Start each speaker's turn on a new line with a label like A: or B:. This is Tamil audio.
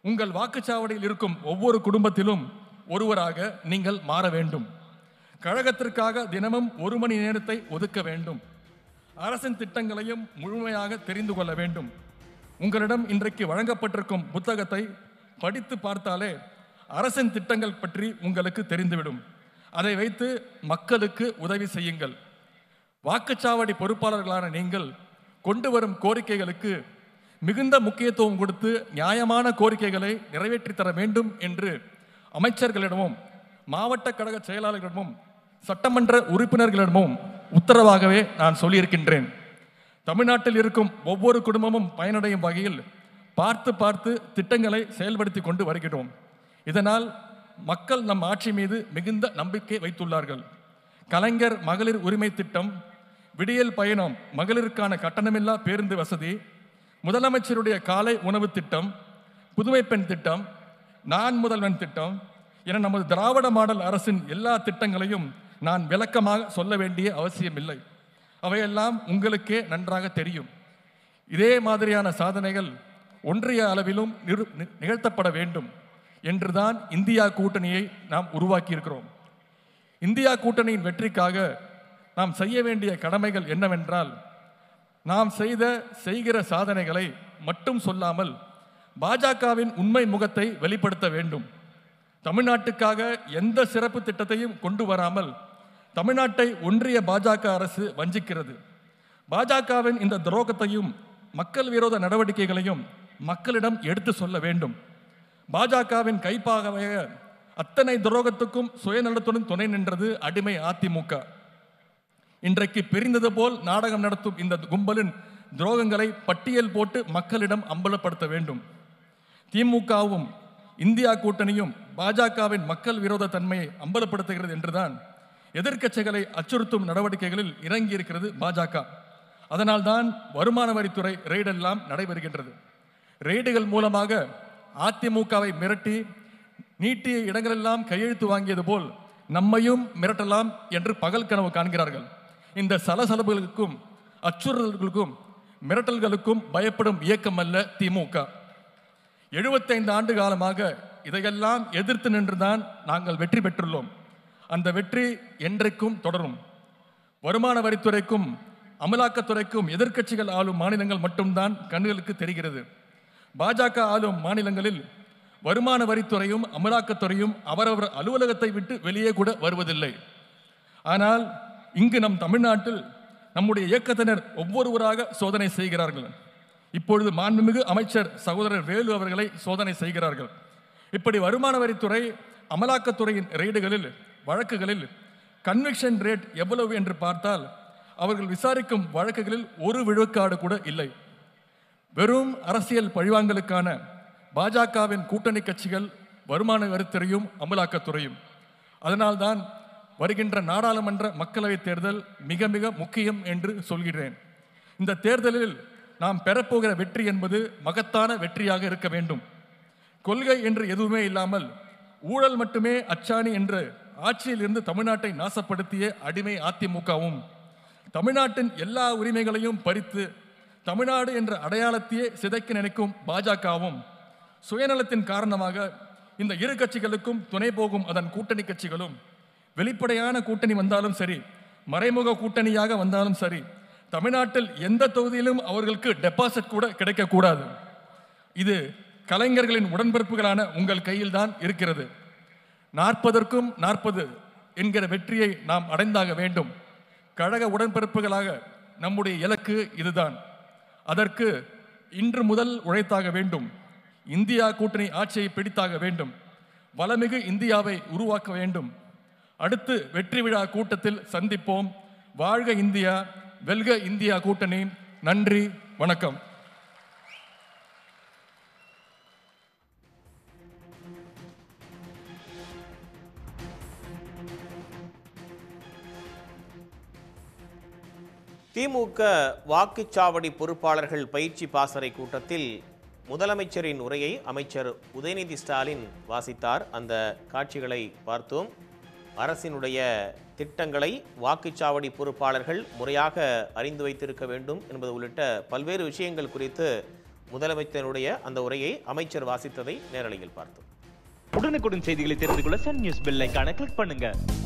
A: உங்கள் வாக்குச்சாவடியில் இருக்கும் ஒவ்வொரு குடும்பத்திலும் ஒருவராக நீங்கள் மாற வேண்டும் கழகத்திற்காக தினமும் ஒரு மணி நேரத்தை ஒதுக்க வேண்டும் அரசின் திட்டங்களையும் முழுமையாக தெரிந்து கொள்ள வேண்டும் உங்களிடம் இன்றைக்கு வழங்கப்பட்டிருக்கும் புத்தகத்தை படித்து பார்த்தாலே அரசின் திட்டங்கள் பற்றி உங்களுக்கு தெரிந்துவிடும் அதை வைத்து மக்களுக்கு உதவி செய்யுங்கள் வாக்குச்சாவடி பொறுப்பாளர்களான நீங்கள் கொண்டு வரும் கோரிக்கைகளுக்கு மிகுந்த முக்கியத்துவம் கொடுத்து நியாயமான கோரிக்கைகளை நிறைவேற்றித் தர வேண்டும் என்று அமைச்சர்களிடமும் மாவட்ட கழக செயலாளர்களிடமும் சட்டமன்ற உறுப்பினர்களிடமும் உத்தரவாகவே நான் சொல்லியிருக்கின்றேன் தமிழ்நாட்டில் இருக்கும் ஒவ்வொரு குடும்பமும் பயனடையும் வகையில் பார்த்து பார்த்து திட்டங்களை செயல்படுத்தி கொண்டு வருகிறோம் இதனால் மக்கள் நம் ஆட்சி மீது மிகுந்த நம்பிக்கை வைத்துள்ளார்கள் கலைஞர் மகளிர் உரிமை திட்டம் விடியல் பயணம் மகளிருக்கான கட்டணமில்லா பேருந்து வசதி முதலமைச்சருடைய காலை உணவு திட்டம் புதுமை பெண் திட்டம் நான் முதல்வன் திட்டம் என நமது திராவிட மாடல் அரசின் எல்லா திட்டங்களையும் நான் விளக்கமாக சொல்ல வேண்டிய அவசியமில்லை அவையெல்லாம் உங்களுக்கே நன்றாக தெரியும் இதே மாதிரியான சாதனைகள் ஒன்றிய அளவிலும் நிறு- நி- நிகழ்த்தப்பட வேண்டும் என்றுதான் இந்தியா கூட்டணியை நாம் உருவாக்கியிருக்கிறோம் இந்தியா கூட்டணியின் வெற்றிக்காக நாம் செய்ய வேண்டிய கடமைகள் என்னவென்றால் நாம் செய்த செய்கிற சாதனைகளை மட்டும் சொல்லாமல் பாஜகவின் உண்மை முகத்தை வெளிப்படுத்த வேண்டும் தமிழ்நாட்டுக்காக எந்த சிறப்பு திட்டத்தையும் கொண்டு வராமல் தமிழ்நாட்டை ஒன்றிய பாஜக அரசு வஞ்சிக்கிறது பாஜகவின் இந்த துரோகத்தையும் மக்கள் விரோத நடவடிக்கைகளையும் மக்களிடம் எடுத்து சொல்ல வேண்டும் பாஜகவின் கைப்பாகவே அத்தனை துரோகத்துக்கும் சுயநலத்துடன் துணை நின்றது அடிமை அதிமுக இன்றைக்கு பிரிந்தது போல் நாடகம் நடத்தும் இந்த கும்பலின் துரோகங்களை பட்டியல் போட்டு மக்களிடம் அம்பலப்படுத்த வேண்டும் திமுகவும் இந்தியா கூட்டணியும் பாஜகவின் மக்கள் விரோத தன்மையை அம்பலப்படுத்துகிறது என்றுதான் எதிர்க்கட்சிகளை அச்சுறுத்தும் நடவடிக்கைகளில் இறங்கியிருக்கிறது பாஜக அதனால்தான் வருமான வரித்துறை ரெய்டெல்லாம் நடைபெறுகின்றது ரெய்டுகள் மூலமாக அதிமுகவை மிரட்டி நீட்டிய இடங்களெல்லாம் கையெழுத்து வாங்கியது போல் நம்மையும் மிரட்டலாம் என்று பகல் கனவு காண்கிறார்கள் இந்த சலசலப்புகளுக்கும் அச்சுறுத்தல்களுக்கும் மிரட்டல்களுக்கும் பயப்படும் இயக்கம் அல்ல திமுக எழுபத்தைந்து ஆண்டு காலமாக இதையெல்லாம் எதிர்த்து நின்றுதான் நாங்கள் வெற்றி பெற்றுள்ளோம் அந்த வெற்றி என்றைக்கும் தொடரும் வருமான வரித்துறைக்கும் அமலாக்கத்துறைக்கும் எதிர்க்கட்சிகள் ஆளும் மாநிலங்கள் மட்டும்தான் கண்களுக்கு தெரிகிறது பாஜக ஆளும் மாநிலங்களில் வருமான வரித்துறையும் அமலாக்கத்துறையும் அவரவர் அலுவலகத்தை விட்டு வெளியே கூட வருவதில்லை ஆனால் இங்கு நம் தமிழ்நாட்டில் நம்முடைய இயக்கத்தினர் ஒவ்வொருவராக சோதனை செய்கிறார்கள் இப்பொழுது மாண்புமிகு அமைச்சர் சகோதரர் வேலு அவர்களை சோதனை செய்கிறார்கள் இப்படி வருமான வரித்துறை அமலாக்கத்துறையின் ரெய்டுகளில் வழக்குகளில் கன்விக்ஷன் ரேட் எவ்வளவு என்று பார்த்தால் அவர்கள் விசாரிக்கும் வழக்குகளில் ஒரு விழுக்காடு கூட இல்லை வெறும் அரசியல் பழிவாங்கலுக்கான பாஜகவின் கூட்டணி கட்சிகள் வருமான வரித்துறையும் அமலாக்கத்துறையும் அதனால்தான் வருகின்ற நாடாளுமன்ற மக்களவைத் தேர்தல் மிக மிக முக்கியம் என்று சொல்கிறேன் இந்த தேர்தலில் நாம் பெறப்போகிற வெற்றி என்பது மகத்தான வெற்றியாக இருக்க வேண்டும் கொள்கை என்று எதுவுமே இல்லாமல் ஊழல் மட்டுமே அச்சாணி என்று ஆட்சியில் இருந்து தமிழ்நாட்டை நாசப்படுத்திய அடிமை அதிமுகவும் தமிழ்நாட்டின் எல்லா உரிமைகளையும் பறித்து தமிழ்நாடு என்ற அடையாளத்தையே சிதைக்க நினைக்கும் பாஜகவும் சுயநலத்தின் காரணமாக இந்த இரு கட்சிகளுக்கும் துணை போகும் அதன் கூட்டணி கட்சிகளும் வெளிப்படையான கூட்டணி வந்தாலும் சரி மறைமுக கூட்டணியாக வந்தாலும் சரி தமிழ்நாட்டில் எந்த தொகுதியிலும் அவர்களுக்கு டெபாசிட் கூட கிடைக்கக்கூடாது இது கலைஞர்களின் உடன்பிறப்புகளான உங்கள் கையில்தான் இருக்கிறது நாற்பதற்கும் நாற்பது என்கிற வெற்றியை நாம் அடைந்தாக வேண்டும் கழக உடன்பிறப்புகளாக நம்முடைய இலக்கு இதுதான் அதற்கு இன்று முதல் உழைத்தாக வேண்டும் இந்தியா கூட்டணி ஆட்சியை பிடித்தாக வேண்டும் வளமிகு இந்தியாவை உருவாக்க வேண்டும் அடுத்து வெற்றி விழா கூட்டத்தில் சந்திப்போம் வாழ்க இந்தியா வெல்க இந்தியா கூட்டணி நன்றி வணக்கம்
B: திமுக வாக்குச்சாவடி பொறுப்பாளர்கள் பயிற்சி பாசறை கூட்டத்தில் முதலமைச்சரின் உரையை அமைச்சர் உதயநிதி ஸ்டாலின் வாசித்தார் அந்த காட்சிகளை பார்த்தோம் அரசினுடைய திட்டங்களை வாக்குச்சாவடி பொறுப்பாளர்கள் முறையாக அறிந்து வைத்திருக்க வேண்டும் என்பது உள்ளிட்ட பல்வேறு விஷயங்கள் குறித்து முதலமைச்சருடைய அந்த உரையை அமைச்சர் வாசித்ததை நேரலையில் பார்த்தோம்
C: உடனுக்குடன் செய்திகளை தெரிந்து கொள்ள சன் நியூஸ் பெல் ஐகானை கிளிக் பண்ணுங்க